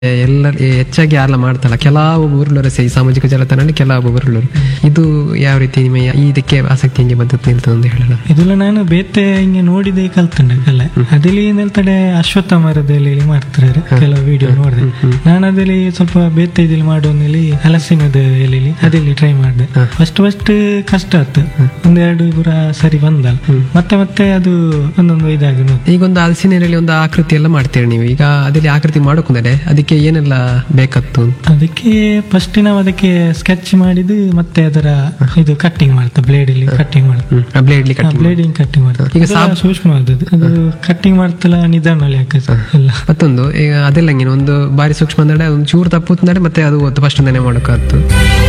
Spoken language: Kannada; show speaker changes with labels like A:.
A: ಎಲ್ಲ ಹೆಚ್ಚಾಗಿ ಯಾರೆಲ್ಲ ಮಾಡ್ತಲ್ಲ ಕೆಲವು ಊರ್ಲರು ಈ ಸಾಮಾಜಿಕ ಜಾಲತಾಣದಲ್ಲಿ ಕೆಲವು ಊರ್ಲರು ಇದು ಯಾವ ರೀತಿ ನಿಮ್ಮ ಇದಕ್ಕೆ ಆಸಕ್ತಿ ಹಿಂಗೆ ಬಂದದ್ದು ನಿಲ್ತದೆ ಅಂತ ಹೇಳಲ್ಲ
B: ಇದೆಲ್ಲ ನಾನು ಬೇತೆ ಹಿಂಗೆ ನೋಡಿದೆ ಕಲ್ತಂಡೆ ಎಲ್ಲ ಅದಲ್ಲಿ ಏನೇಳ್ತಾಳೆ ಅಶ್ವತ್ಥ ಮರದಲ್ಲಿ ಮಾಡ್ತಾರೆ ಕೆಲವು ವಿಡಿಯೋ ನೋಡಿದೆ ನಾನು ಅದಲ್ಲಿ ಸ್ವಲ್ಪ ಬೇತೆ ಇದಲ್ಲಿ ಮಾಡೋನಲ್ಲಿ ಹಲಸಿನದ ಎಲೆಲಿ ಅದಲ್ಲಿ ಟ್ರೈ ಮಾಡಿದೆ ಫಸ್ಟ್ ಫಸ್ಟ್ ಕಷ್ಟ ಆಯ್ತು ಒಂದೆರಡು ಪುರ ಸರಿ ಬಂದಲ್ಲ ಮತ್ತೆ ಮತ್ತೆ ಅದು ಒಂದೊಂದು ಇದಾಗಿ ನೋಡ್ದೆ.
A: ಈಗ ಒಂದು ಹಲಸಿನ ಎಲೆಯಲ್ಲಿ ಒಂದು ಆಕೃತಿ ಎಲ್ಲ ಮಾಡ್ತೀರಿ ನೀವು ಈಗ ಅದಲ್ಲಿ ಆಕೃತಿ ಮಾಡೋಕಂದ್ರೆ ಅದಕ್ಕೆ ಏನೆಲ್ಲ ಬೇಕತ್ತು
B: ಅದಕ್ಕೆ ಫಸ್ಟ್ ನಾವು ಅದಕ್ಕೆ ಸ್ಕೆಚ್ ಮಾಡಿದ್ದು ಮತ್ತೆ ಅದರ ಇದು ಕಟ್ಟಿಂಗ್ ಮಾಡ್ತಾ ಬ್ಲೇಡ್ ಇಲ್ಲಿ ಕಟ್ಟಿಂಗ್ ಮಾಡ್ತಾ
A: ಬ್ಲೇಡ್ಲಿ ಕಟ್
B: ಬ್ಲೇಡಿಂಗ್ ಕಟ್ಟಿಂಗ್ ಮಾಡ್ತಾ
A: ಈಗ
B: ಈಗ ಸೂಕ್ಷ್ಮ ಆದದ್ದು ಅದು ಕಟ್ಟಿಂಗ್ ಮಾಡ್ತಲ್ಲ ನಿಧಾನದಲ್ಲಿ ಹಾಕದು ಎಲ್ಲ
A: ಮತ್ತೊಂದು ಈಗ ಅದೆಲ್ಲ ಹಂಗೆ ಒಂದು ಬಾರಿ ಸೂಕ್ಷ್ಮ ಅಂದ್ರೆ ಒಂದು ಚೂರು ತಪ್ಪು ಅಂದ್ರೆ ಮತ್ತೆ ಅದು ಫಸ್ಟ್ ಅಂತಾನೆ ಮಾಡೋಕ್ಕಾಗ್ತು